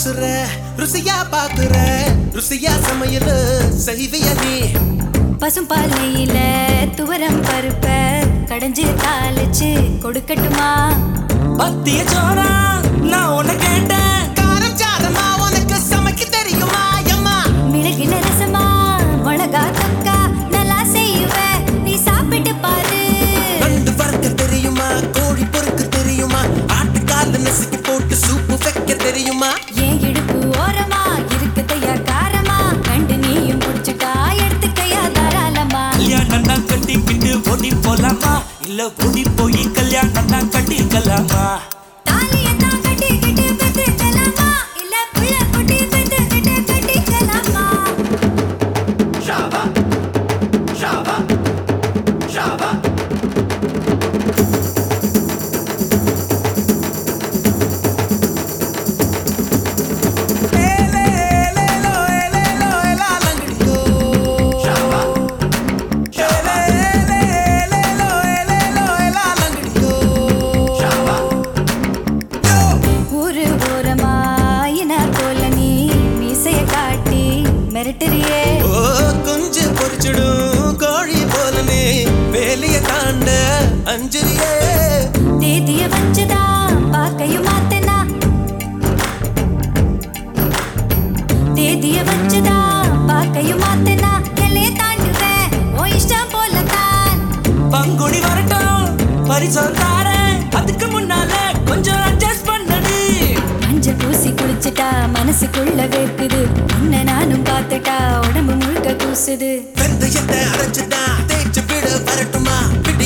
பேசுற ருசியா பாக்குற ருசியா சமையல் செய்விய நீ பசும்பாலையில துவரம் பருப்ப கடைஞ்சு தாளிச்சு கொடுக்கட்டுமா பத்திய சோரா நான் உன்னை கேட்டேன் காரம் சாரமா உனக்கு சமைக்க தெரியுமா அம்மா மிளகில ரசமா மிளகா தொக்கா நல்லா செய்வேன் நீ சாப்பிட்டு பாரு நண்டு வறுக்க தெரியுமா கோழி பொறுக்க தெரியுமா ஆட்டுக்கால நசுக்கி போட்டு சூப்பு வைக்க தெரியுமா ஏன் இடுப்பு ஓரமா இருக்குதையா காரமா கண்டு நீயும் குடிச்சுட்டா எடுத்துக்கையா தாராளமா கல்யாணம் தான் கட்டிக்கிட்டு ஓடி போலாமா இல்ல ஓடி போய் கல்யாணம் தான் கட்டிக்கலாமா தாலியத்தான் கட்டிக்கிட்டு பெத்துக்கலாமா இல்ல புள்ள குட்டி பெத்துக்கிட்டு கட்டிக்கலாமா ஊரு ஓரமா இன போல நீ மீசைய காட்டி மிரட்டுறியே ஓ குஞ்சு பொரிச்சிடும் கோழி போலனே வேலைய தாண்ட அஞ்சலியே தேதிய வச்சுதா பாக்கையும் மாத்தனா தேதிய வச்சுதா பாக்கையும் மாத்தனா எல்லைய தாண்டுவேன் ஓ இஷ்டம் போலத்தான் பங்குனி வரட்டும் பரிசம் தாரேன் அதுக்கு முன்னால கொஞ்சம் அட்ஜஸ்ட் பண்ணடு மஞ்ச பூசி குளிச்சுட்டா மனசுக்குள்ள வேர்க்குது உன்னை நானும் பார்த்துட்டா உடம்பு முழுக்க கூசுது வெந்தயத்தை அரைச்சுதான் தேய்ச்சு விட வரட்டுமா